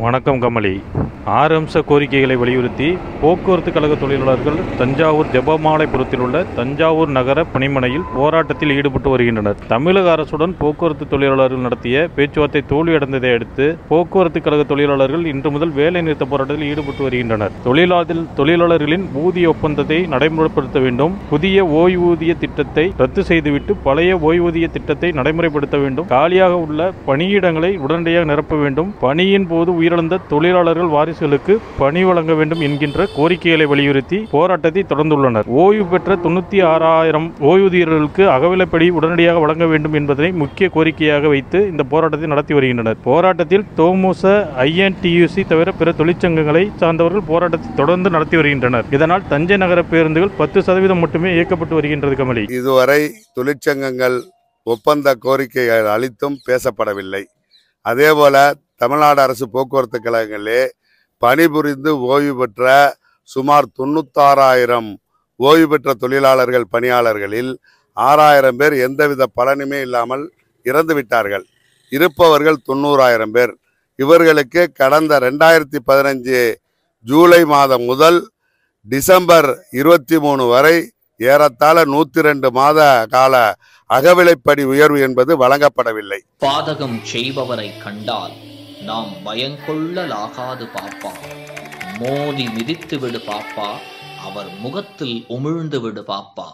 வணக்கம் கமலி ஆறு அம்ச கோரிக்கைகளை வலியுறுத்தி போக்குவரத்து கழக தொழிலாளர்கள் தஞ்சாவூர் ஜெபமாலைபுரத்தில் உள்ள தஞ்சாவூர் நகர பணிமனையில் போராட்டத்தில் ஈடுபட்டு வருகின்றனர் தமிழக அரசுடன் போக்குவரத்து தொழிலாளர்கள் நடத்திய பேச்சுவார்த்தை தோல்வியடைந்ததை அடுத்து போக்குவரத்து கழக தொழிலாளர்கள் இன்று முதல் வேலை நிறுத்த போராட்டத்தில் ஈடுபட்டு வருகின்றனர் தொழிலாளர் தொழிலாளர்களின் ஊதிய ஒப்பந்தத்தை நடைமுறைப்படுத்த வேண்டும் புதிய ஓய்வூதிய திட்டத்தை ரத்து செய்துவிட்டு பழைய ஓய்வூதிய திட்டத்தை நடைமுறைப்படுத்த வேண்டும் காலியாக உள்ள பணியிடங்களை உடனடியாக நிரப்ப வேண்டும் பணியின் போது உயிரிழந்த தொழிலாளர்கள் வாரிசுகளுக்கு பணி வழங்க வேண்டும் என்கின்ற கோரிக்கைகளை வலியுறுத்தி போராட்டத்தை தொடர்ந்துள்ளனர் ஓய்வு பெற்ற தொண்ணூத்தி ஆறாயிரம் ஓய்வூதியர்களுக்கு அகவிலைப்படி உடனடியாக வழங்க வேண்டும் என்பதனை முக்கிய கோரிக்கையாக வைத்து இந்த போராட்டத்தை நடத்தி வருகின்றனர் போராட்டத்தில் தோமுச ஐஎன்டியூசி தவிர பிற தொழிற்சங்கங்களை சார்ந்தவர்கள் போராட்டத்தை தொடர்ந்து நடத்தி வருகின்றனர் இதனால் தஞ்சை நகர பேருந்துகள் பத்து சதவீதம் மட்டுமே இயக்கப்பட்டு வருகின்றது கமலி இதுவரை தொழிற்சங்கங்கள் ஒப்பந்த கோரிக்கைகள் அளித்தும் பேசப்படவில்லை அதேபோல தமிழ்நாடு அரசு போக்குவரத்து கழகங்களே பணிபுரிந்து ஓய்வு பெற்ற சுமார் தொண்ணூத்தாறாயிரம் ஓய்வு பெற்ற தொழிலாளர்கள் பணியாளர்களில் ஆறாயிரம் பேர் எந்தவித பலனுமே இல்லாமல் இறந்து விட்டார்கள் இருப்பவர்கள் தொண்ணூறாயிரம் பேர் இவர்களுக்கு கடந்த ரெண்டாயிரத்தி பதினஞ்சு ஜூலை மாதம் முதல் டிசம்பர் இருபத்தி மூணு வரை ஏறத்தாழ நூத்தி ரெண்டு மாத கால அகவிலைப்படி உயர்வு என்பது வழங்கப்படவில்லை பாதகம் செய்பவரை கண்டால் நாம் பயங்கொள்ளலாகாது பாப்பா மோதி மிதித்து விடு பாப்பா அவர் முகத்தில் உமிழ்ந்து விடு பாப்பா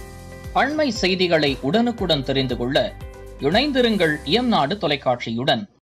அண்மை செய்திகளை உடனுக்குடன் தெரிந்து கொள்ள இணைந்திருங்கள் இயம்நாடு தொலைக்காட்சியுடன்